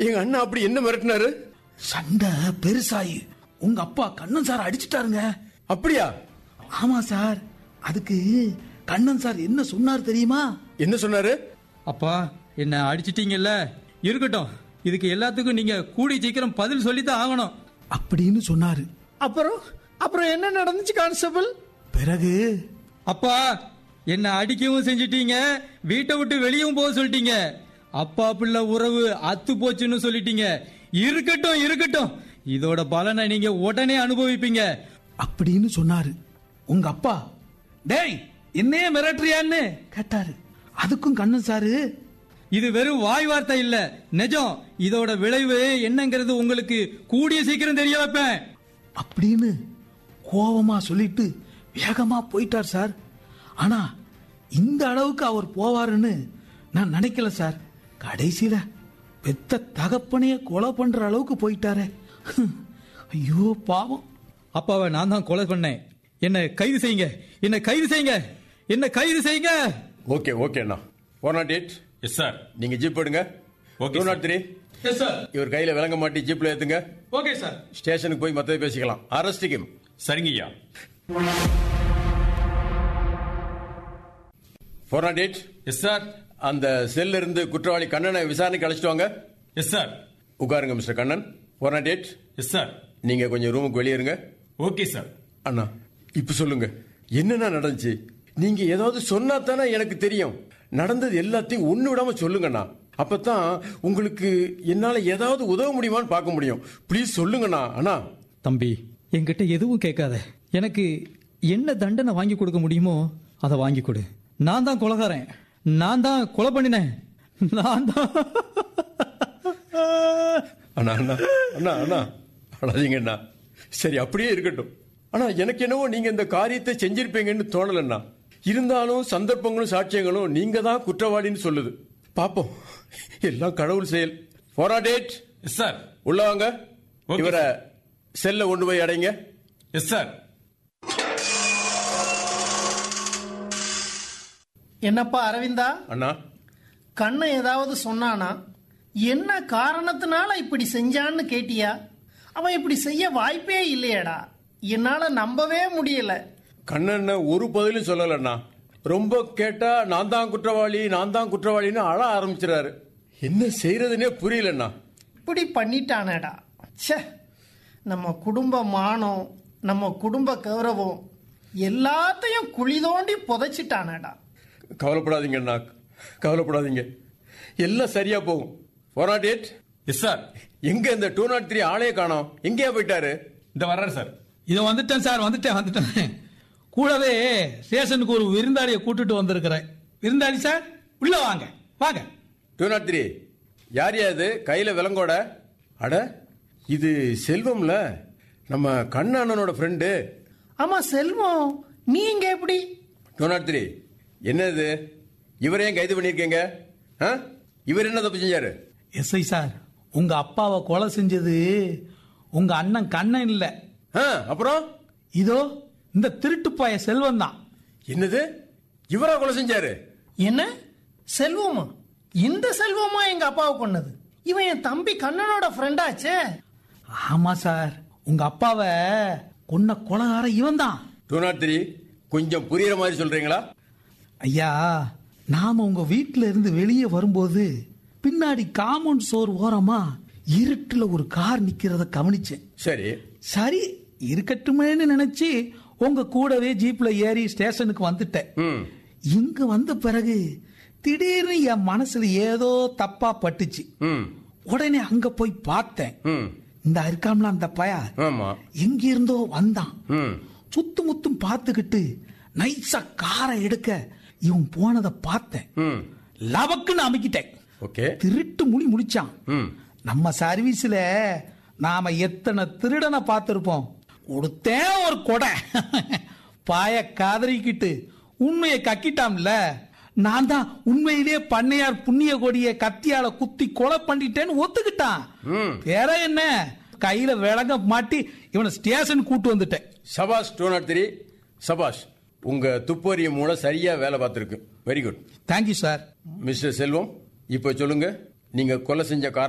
எங்க அண்ணா அப்படி என்ன மிரட்டினாரு சண்டை பெருசாயி உங்க அப்பா கண்ணன் சார் அடிச்சிட்டாருங்க அப்படியா ஆமா சார் அதுக்கு கண்ணன் சார் என்ன சொன்னார் தெரியுமா என்ன சொன்னாரு அப்பா என்ன அடிச்சிட்டீங்கல்ல இருக்கட்டும் இதுக்கு எல்லாத்துக்கும் நீங்க கூடி சீக்கிரம் பதில் சொல்லித்தான் ஆகணும் அப்படின்னு சொன்னாரு அப்புறம் அப்புறம் என்ன நடந்துச்சு கான்ஸ்டபிள் பிறகு அப்பா என்ன அடிக்கவும் செஞ்சிட்டீங்க வீட்டை விட்டு வெளியவும் போக சொல்லிட்டீங்க அப்பா பிள்ளை உறவு அத்து போச்சுன்னு சொல்லிட்டீங்க இருக்கட்டும் இருக்கட்டும் இதோட பலனை நீங்க உடனே அனுபவிப்பீங்க அப்படின்னு சொன்னாரு உங்க அப்பா டேய் என்னையே மிரட்டுறியான்னு கேட்டாரு அதுக்கும் கண்ணன் சாரு இது வெறும் வாய் வார்த்தை இல்ல நிஜம் இதோட விளைவு என்னங்கிறது உங்களுக்கு கூடிய சீக்கிரம் தெரிய வைப்பேன் அப்படின்னு கோவமா சொல்லிட்டு வேகமா போயிட்டார் சார் ஆனா இந்த அளவுக்கு அவர் போவாருன்னு நான் நினைக்கல சார் கடைசியில பெத்த தகப்பனையே கொலை பண்ற அளவுக்கு போயிட்டாரே ஹம், ஐயோ பாவம் அப்பாவை நான் தான் கொலை பண்ணேன் என்ன கைது செய்யுங்க என்ன கைது செய்யுங்க என்ன கைது செய்யுங்க ஓகே ஓகே அண்ணா four nought eight yes sir நீங்க ஜீப் எடுங்க Okay, two sir. Nought three yes sir இவர் கையில விளங்க மாட்டி ஜீப்ல ஏத்துங்க ஓகே சார் ஸ்டேஷனுக்கு போய் மத்ததை பேசிக்கலாம் அரஸ்டிக்கும் சரிங்கய்யா four nought eight yes sir அந்த செல்ல இருந்து குற்றவாளி கண்ணனை விசாரணைக்கு அழைச்சிட்டு வாங்க எஸ் சார் உட்காருங்க mister Kannan four nought eight yes sir நீங்க கொஞ்சம் ரூமுக்கு வெளியே இருங்க ஓகே சார் அண்ணா இப்ப சொல்லுங்க என்னென்ன நடந்துச்சு நீங்க ஏதாவது சொன்னா தானே எனக்கு தெரியும் நடந்தது எல்லாத்தையும் ஒண்ணு விடாம சொல்லுங்கண்ணா அப்பதான் உங்களுக்கு என்னால ஏதாவது உதவ முடியுமான்னு பார்க்க முடியும் ப்ளீஸ் சொல்லுங்கண்ணா அண்ணா தம்பி என்கிட்ட எதுவும் கேட்காத எனக்கு என்ன தண்டனை வாங்கி கொடுக்க முடியுமோ அதை வாங்கி கொடு நான் தான் கொலைகாரன் நான் தான் கொலை பண்ணினேன் நான் தான் அண்ணா அண்ணா அண்ணா அண்ணா அழாதீங்க அண்ணா சரி அப்படியே இருக்கட்டும் ஆனா எனக்கு என்னவோ நீங்க இந்த காரியத்தை செஞ்சிருப்பீங்கன்னு தோணலண்ணா இருந்தாலும் சந்தர்ப்பங்களும் சாட்சியங்களும் நீங்க தான் குற்றவாளின்னு சொல்லுது பாப்போம் எல்லாம் கடவுள் செயல் ஃபோரா டேட் எஸ் சார் உள்ள வாங்க Okay, இவரை செல்ல கொண்டு போய் அடைங்க எஸ் சார் என்னப்பா அரவிந்தா அண்ணா கண்ணன் ஏதாவது சொன்னானா என்ன காரணத்தினால இப்படி செஞ்சான்னு கேட்டியா அவன் இப்படி செய்ய வாய்ப்பே இல்லையேடா என்னால நம்பவே முடியல கண்ணன் ஒரு பதிலும் சொல்லலண்ணா ரொம்ப கேட்டா நான் தான் குற்றவாளி நான் தான் குற்றவாளின்னு அழ ஆரம்பிச்சிடாரு என்ன செய்யறதுனே புரியலண்ணா இப்படி பண்ணிட்டானேடா ச்சே நம்ம குடும்ப மானம் நம்ம குடும்ப கௌரவம் எல்லாத்தையும் குழி தோண்டி புதைச்சிட்டானேடா கவலைப்படாதீங்க அண்ணா கவலைப்படாதீங்க எல்லாம் சரியா போகும் four nought eight yes sir எங்க இந்த டூ நாட் த்ரீ ஆளே காணோம் எங்கேயா போயிட்டாரு இந்த வர்றாரு சார் இதோ வந்துட்டேன் சார் வந்துட்டேன் வந்துட்டேன் கூடவே ஸ்டேஷனுக்கு ஒரு விருந்தாளியை கூட்டிட்டு வந்திருக்கிறேன் விருந்தாளி சார் உள்ள வாங்க வாங்க டூ நாட் த்ரீ யார் யா இது கையில விலங்கோட அட இது செல்வம்ல நம்ம கண்ணண்ணனோட ஃப்ரெண்டு ஆமா செல்வம் நீ இங்க எப்படி டூ நாட் த்ரீ என்னது இவரையும் கைது பண்ணியிருக்கீங்க ஆ? இவர் என்ன தப்பு செஞ்சாரு எஸ்ஐ சார் உங்க அப்பாவை கொலை செஞ்சது உங்க அண்ணன் கண்ணன் இல்ல ஆ, அப்புறம் இதோ இந்த திருட்டுப்பாய செல்வம் தான் என்னது இவரா கொலை செஞ்சாரு என்ன செல்வமா இந்த செல்வமா எங்க அப்பாவை கொன்னது இவன் என் தம்பி கண்ணனோட ஃப்ரெண்டாச்சே ஆமா சார் உங்க அப்பாவை கொன்ன கொலகார இவன் தான் டூ நாட் த்ரீ கொஞ்சம் புரியுற மாதிரி சொல்றீங்களா ஐயா நாம உங்க வீட்ல இருந்து வெளியே வரும்போது பின்னாடி காம்பவுண்ட் சோர் ஓரமா இருட்டுல ஒரு கார் நிக்கிறத கவனிச்சேன் சரி சரி இருக்கட்டுமேன்னு நினைச்சு உங்க கூடவே ஜீப்ல ஏறி ஸ்டேஷனுக்கு வந்துட்டேன் ம் இங்க வந்த பிறகு திடீர்னு என் மனசுல ஏதோ தப்பா பட்டுச்சு ம் உடனே அங்க போய் பார்த்தேன் ம் இந்த இருக்காம்ல அந்த பய ஆமா எங்க இருந்தோ வந்தான் ம் சுத்து முத்தும் பார்த்துக்கிட்டு நைஸா காரை எடுக்க இவன் போனதை பார்த்தேன் ம் லவக்குன்னு அமைக்கிட்டேன் ஓகே திருட்டு முடி முடிச்சான் ம் நம்ம சர்வீஸ்ல நாம எத்தனை திருடனை பார்த்திருப்போம் கொடுத்தேன் ஒரு கொடை பாய காதறிக்கிட்டு உண்மையை கக்கிட்டாம்ல நான் தான் உண்மையிலேயே பண்ணையார் புண்ணிய கொடிய கத்தியால குத்தி கொலை பண்ணிட்டேன்னு ஒத்துக்கிட்டான் ம். வேற என்ன கையில விலங்க மாட்டி இவனை ஸ்டேஷன் கூட்டு வந்துட்டேன் சபாஷ் டூ நாட் த்ரீ சபாஷ் உங்க துப்பறிய மூலம் சரியா வேலை பார்த்துருக்கு very good thank you sir mister Selvam இப்போ சொல்லுங்க நீங்க கொலை செஞ்ச காரணம்